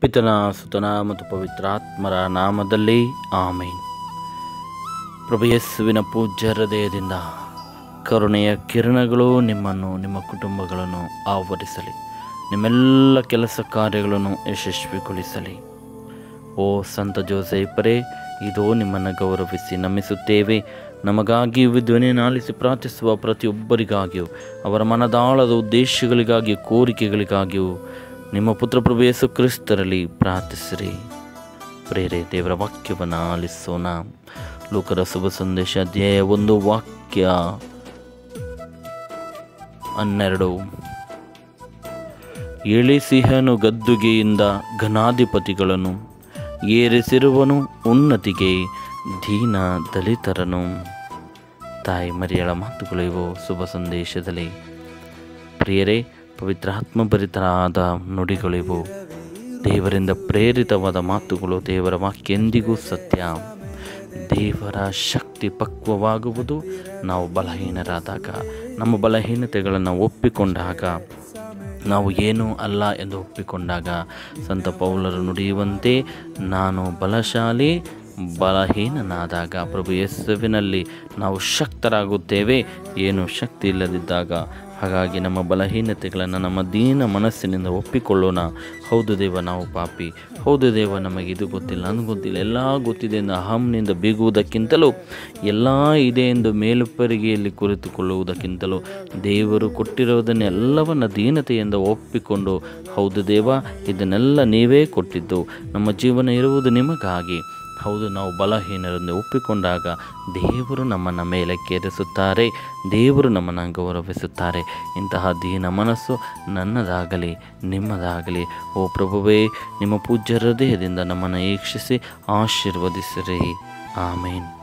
ಪಿತನ ಸುತನ ಮತ್ತು ಪವಿತ್ರಾತ್ಮರ ನಾಮದಲ್ಲಿ ಆಮೇನ್ ಪ್ರಭು ಯೇಸುವಿನ ಪೂಜ್ಯ ಹೃದಯದಿಂದ ಕರುಣೆಯ ಕಿರಣಗಳು ನಿಮ್ಮನ್ನು ನಿಮ್ಮ ಕುಟುಂಬಗಳನ್ನು ಆವರಿಸಲಿ ನಿಮ್ಮೆಲ್ಲ ಕೆಲಸ ಕಾರ್ಯಗಳನ್ನು ಯಶಸ್ವಿಗೊಳಿಸಲಿ ಓ ಸಂತ ಜೋಸೆಫರೇ ಇದೋ ನಿಮ್ಮನ್ನು ಗೌರವಿಸಿ ನಮಿಸುತ್ತೇವೆ ನಮಗಾಗಿ ಧ್ವನಿಯನ್ನಾಲಿಸಿ ಪ್ರಾರ್ಥಿಸುವ ಪ್ರತಿಯೊಬ್ಬರಿಗಾಗಿಯೂ ಅವರ ಮನದಾಳದ ಉದ್ದೇಶಗಳಿಗಾಗಿಯೂ ಕೋರಿಕೆಗಳಿಗಾಗಿಯೂ ನಿಮ್ಮ ಪುತ್ರ ಪ್ರಭು ಯೇಸು ಕ್ರಿಸ್ತರಲ್ಲಿ ಪ್ರಾರ್ಥಿಸಿರಿ ಪ್ರೇರೆ ದೇವರ ವಾಕ್ಯವನ್ನು ಆಲಿಸೋಣ ಲೋಕರ ಶುಭ ಸಂದೇಶ ಅಧ್ಯಾಯ ಒಂದು ವಾಕ್ಯ ಹನ್ನೆರಡು ಇಳಿಸಿಹನು ಗದ್ದುಗೆಯಿಂದ ಘನಾಧಿಪತಿಗಳನ್ನು ಏರಿಸಿರುವನು ಉನ್ನತಿಗೆ ದೀನ ದಲಿತರನು ತಾಯಿ ಮರಿಯಳ ಮಾತುಗಳು ಇವು ಶುಭ ಸಂದೇಶದಲ್ಲಿ ಪ್ರಿಯರೇ ಪವಿತ್ರಾತ್ಮಭರಿತರಾದ ನುಡಿಗಳಿವು ದೇವರಿಂದ ಪ್ರೇರಿತವಾದ ಮಾತುಗಳು ದೇವರ ವಾಕ್ಯ ಎಂದಿಗೂ ಸತ್ಯ ದೇವರ ಶಕ್ತಿ ಪಕ್ವವಾಗುವುದು ನಾವು ಬಲಹೀನರಾದಾಗ ನಮ್ಮ ಬಲಹೀನತೆಗಳನ್ನು ಒಪ್ಪಿಕೊಂಡಾಗ ನಾವು ಏನೂ ಅಲ್ಲ ಎಂದು ಒಪ್ಪಿಕೊಂಡಾಗ ಸಂತ ಪೌಲರು ನುಡಿಯುವಂತೆ ನಾನು ಬಲಶಾಲಿ ಬಲಹೀನನಾದಾಗ ಪ್ರಭು ಯೇಸುವಿನಲ್ಲಿ ನಾವು ಶಕ್ತರಾಗುತ್ತೇವೆ ಏನು ಶಕ್ತಿ ಇಲ್ಲದಿದ್ದಾಗ ಹಾಗಾಗಿ ನಮ್ಮ ಬಲಹೀನತೆಗಳನ್ನು ನಮ್ಮ ದೀನ ಮನಸ್ಸಿನಿಂದ ಒಪ್ಪಿಕೊಳ್ಳೋಣ ಹೌದು ದೇವ ನಾವು ಪಾಪಿ ಹೌದು ದೇವ ನಮಗೆ ಇದು ಗೊತ್ತಿಲ್ಲ ನನಗೆ ಗೊತ್ತಿಲ್ಲ ಎಲ್ಲ ಗೊತ್ತಿದೆ ಎಂದು ಅಹಂನಿಂದ ಬೀಗುವುದಕ್ಕಿಂತಲೂ ಎಲ್ಲ ಇದೆ ಎಂದು ಮೇಲುಪ್ಪರಿಗೆಯಲ್ಲಿ ಕುಳಿತುಕೊಳ್ಳುವುದಕ್ಕಿಂತಲೂ ದೇವರು ಕೊಟ್ಟಿರೋದನ್ನೆಲ್ಲವನ್ನು ದೀನತೆಯಿಂದ ಒಪ್ಪಿಕೊಂಡು ಹೌದು ದೇವ ಇದನ್ನೆಲ್ಲ ನೀವೇ ಕೊಟ್ಟಿದ್ದು ನಮ್ಮ ಜೀವನ ಇರುವುದು ನಿಮಗಾಗಿ ಹೌದು ನಾವು ಬಲಹೀನರೆಂದು ಒಪ್ಪಿಕೊಂಡಾಗ ದೇವರು ನಮ್ಮನ್ನು ಮೇಲೆ ಕೇರಿಸುತ್ತಾರೆ ದೇವರು ನಮ್ಮನ್ನು ಗೌರವಿಸುತ್ತಾರೆ ಇಂತಹ ದೀನ ಮನಸ್ಸು ನನ್ನದಾಗಲಿ ನಿಮ್ಮದಾಗಲಿ ಓ ಪ್ರಭುವೇ ನಿಮ್ಮ ಪೂಜ್ಯ ಹೃದಯದಿಂದ ನಮ್ಮನ್ನು ಈಕ್ಷಿಸಿ ಆಶೀರ್ವದಿಸಿರಿ ಆಮೇನ್